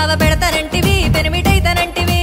బావ పెడతానంటివి పెనిమిటైతానంటివి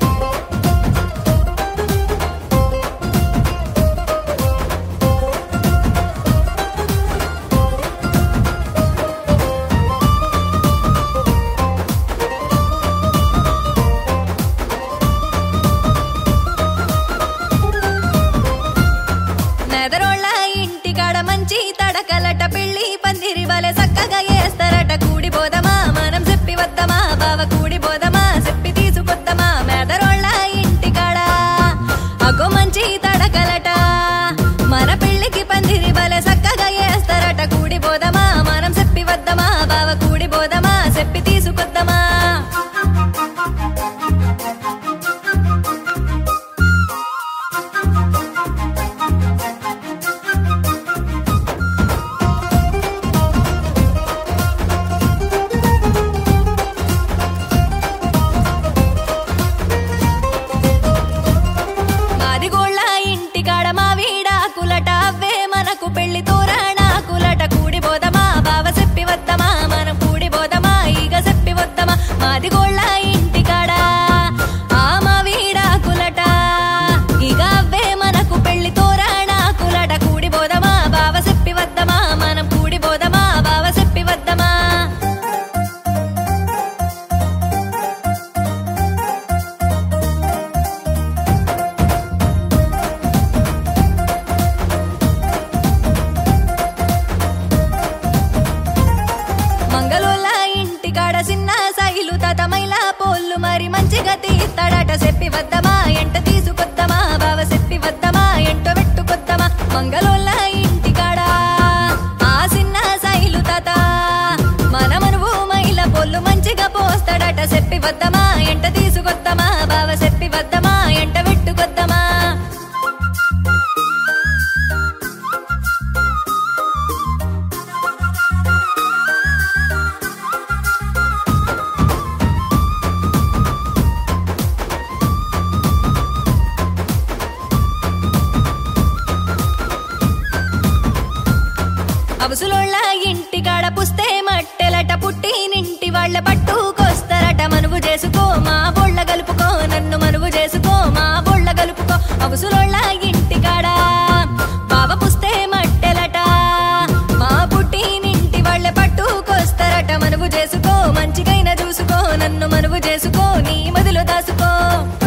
నెదరోళ్ళ ఇంటికాడ మంచి తడకలట పెళ్లి పందిరి వలె చక్కగా వేస్తారట కూడి పోదమా మనం చెప్పి వద్దమా బావ కూడి పోదమా చెప్పి తీసుకొద్దమా మెదరోళ్ళ ఇంటికాడ అగో మంచి తడకలట మన పెళ్లికి పందిరి వలె చక్కగా వేస్తారట కూడి పోదమా మనం చెప్పి వద్దమా బావ కూడి పోదమా చెప్పి తీసుకొద్దమా మాదిగోళ్ళ ఇంటికాడ మా వీడాకులట అవే మనకు పెళ్లి తోరణాకులట కూడి పోదమా బావ చెప్పి వద్దమా మనం కూడి పోదమా ఈగ చెప్పి వద్దమా మాదిగోళ్ళ ఇంటికాడ ఆ మా వీడాకులట ఇక అవే మనకు పెళ్లి తోరణాకులట కూడి పోదమా బావ చెప్పి వద్దమా మనం కూడి పోదమా బావ చెప్పి వద్దమా మంగళోళ్ళ ఇంటికాడ చిన్న సైలు తతమైల పోళ్ళు మరి మంచిగా తీస్తాడట చెప్పి వద్దమా ఎంట తీసుకొద్దమా బావ చెప్పి వద్దమా ఎంట పెట్టుకొద్దమా మంగళోళ్ళ ఇంటికాడ ఆ చిన్న సైలు తాత మన మనువు మైల పొల్లు మంచిగా పోస్తాడట చెప్పి వద్దమా ఎంట తీసుకొద్దమా బావ చెప్పి వద్దమా ఎంట పెట్టుకొద్దమా అవసులోళ్ళ ఇంటికాడ పుస్తే మట్టెలట పుట్టి నింటి వాళ్ళ పట్టుకొస్తారట మనువు చేసుకో మా బొళ్ళ గలుపుకో నన్ను మనువు చేసుకో మా బొళ్ళ గలుపుకో అవసులోళ్ళ ఇంటికాడ బావ పుస్తే మట్టెలట మా పుట్టి నింటి వాళ్ళ పట్టుకొస్తారట మనువు చేసుకో మంచిగైన చూసుకో నన్ను మనువు చేసుకో నీ మదిలో దాసుకో